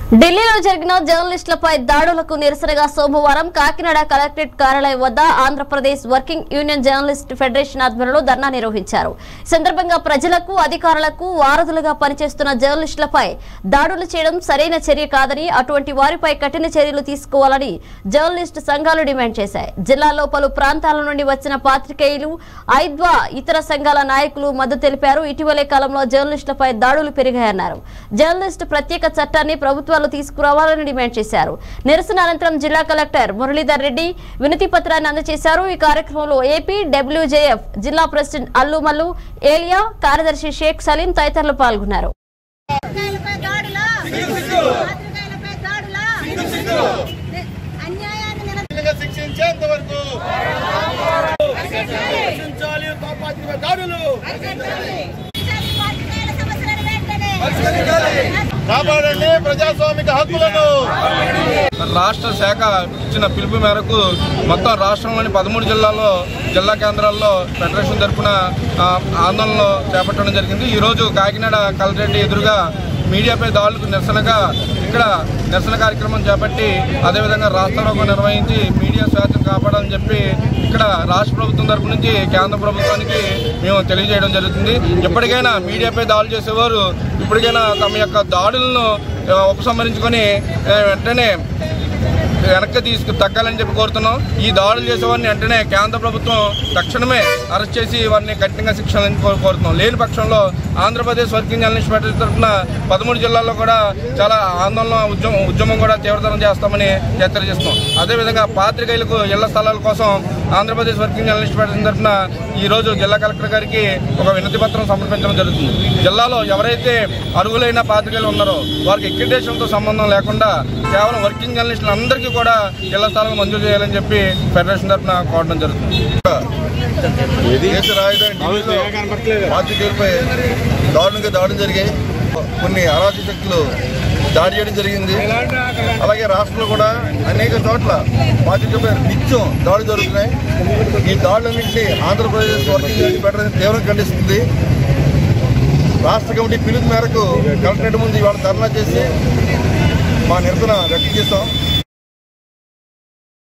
ఢిల్లీలో జరిగిన జర్నలిస్టులపై దాడులకు నిరసనగా సోమవారం కాకినాడ కలెక్టరేట్ కార్యాలయం వద్ద Andhra Pradesh working union journalist federation ఆధ్వర్యంలో ధర్నా నిర్వహించారు ఈ సందర్భంగా ప్రజలకు అధికారులకు వారధులుగా పనిచేస్తున్న జర్నలిస్టులపై దాడులు చేయడం సరైన చర్య కాదని అటువంటి వారిపై కఠిన చర్యలు తీసుకోవాలని జర్నలిస్టు సంఘాలు డిమాండ్ చేశాయి జిల్లాలో పలు ప్రాంతాల నుండి వచ్చిన పాత్రికేయులు ఐద్వా ఇతర సంఘాల నాయకులు మద్దతు తెలిపారు ఇటీవలే కాలంలో జర్నలిస్టులపై దాడులు పెరిగాయన్నారు జర్నలిస్టు ప్రత్యేక చట్టాన్ని ప్రభుత్వాలు తీసుకురావాలని డిమాండ్ చేశారు నిరసన అనంతరం జిల్లా కలెక్టర్ మురళీధర్ రెడ్డి వినతి పత్రాన్ని అందజేశారు ఈ కార్యక్రమంలో ఏపీ డబ్ల్యూజేఎఫ్ జిల్లా ప్రెసిడెంట్ అల్లు మల్లు ఏలియా కార్యదర్శి షేక్ సలీం తదితరులు పాల్గొన్నారు పాత్రికేయులపై దాడులా పాత్రికేయులపై దాడులా అన్యాయాన్ని నిర- కఠినంగా శిక్షించేంత వరకు శిక్షించాలి పాపాత్మ దాడులు పాత్రికేయుల సమస్యలను వెంటనే కాపాడండి ప్రజాస్వామిక హక్కులను రాష్ట్ర శాఖ ఇచ్చిన పిలుపు మేరకు మొత్తం రాష్ట్రంలోని పదమూడు జిల్లాల్లో జిల్లా కేంద్రాల్లో ఫెడరేషన్ తరఫున ఆ, ఆందోళనలు చేపట్టడం జరిగింది ఈరోజు కాకినాడ కలెక్టరేట్ ఎదురుగా మీడియాపై దాడులకు నిరసనగా ఇక్కడ నిరసన కార్యక్రమం చేపట్టి అదేవిధంగా రాష్ట్రంలో నిర్వహించి మీడియా స్వేచ్ఛను కాపాడాలని చెప్పి ఇక్కడ రాష్ట్ర ప్రభుత్వం తరపు నుంచి కేంద్ర ప్రభుత్వానికి మేము తెలియజేయడం జరుగుతుంది ఎప్పటికైనా మీడియాపై దాడులు చేసేవారు ఇప్పటికైనా తమ యొక్క దాడులను ఆ, ఉపసంహరించుకొని ఆ, వెంటనే వెనక్కి తీసుకు తగ్గాలని చెప్పి కోరుతున్నాం ఈ దాడులు చేసేవారిని వెంటనే కేంద్ర ప్రభుత్వం తక్షణమే అరెస్ట్ చేసి వారిని కఠినంగా శిక్షణ కోరుతున్నాం లేని పక్షంలో ఆంధ్రప్రదేశ్ వర్కింగ్ జర్నలిస్ట్ ఫెడరేషన్ తరఫున పదమూడు జిల్లాల్లో కూడా చాలా ఆందోళన ఉద్యమం ఉద్యమం కూడా తీవ్రతరం చేస్తామని హెచ్చరిస్తున్నాం అదేవిధంగా పాత్రికేయులకు ఇళ్ల స్థలాల కోసం ఆంధ్రప్రదేశ్ వర్కింగ్ జర్నలిస్ట్ ఫెడరేషన్ తరఫున ఈ రోజు జిల్లా కలెక్టర్ గారికి ఒక వినతి పత్రం సమర్పించడం జరుగుతుంది జిల్లాలో ఎవరైతే అర్హులైన పాత్రికేయులు ఉన్నారో వారికి ఎక్రిడేషన్తో సంబంధం లేకుండా కేవలం వర్కింగ్ జర్నలిస్టులు అందరికీ కూడా ఇళ్ల స్థలాలు మంజూరు చేయాలని చెప్పి ఫెడరేషన్ తరఫున కోరడం జరుగుతుంది దేశ రాజధాని ఢిల్లీలో పాత్రికేయులపై దారుణంగా దాడులు జరిగాయి కొన్ని అరాజక శక్తులు దాడి చేయడం జరిగింది అలాగే రాష్ట్రంలో కూడా అనేక చోట్ల పాత్రికపై నిత్యం దాడులు జరుగుతున్నాయి ఈ దాడులన్నింటినీ ఆంధ్రప్రదేశ్ వర్కింగ్ జర్నలిస్ట్ ఫెడరేషన్ తీవ్రంగా ఖండిస్తుంది రాష్ట్ర కమిటీ పిలుపు మేరకు కలెక్టరేట్ ముందు ఇవాళ ధర్నా చేసి మా నిరసన వ్యక్తం చేస్తాం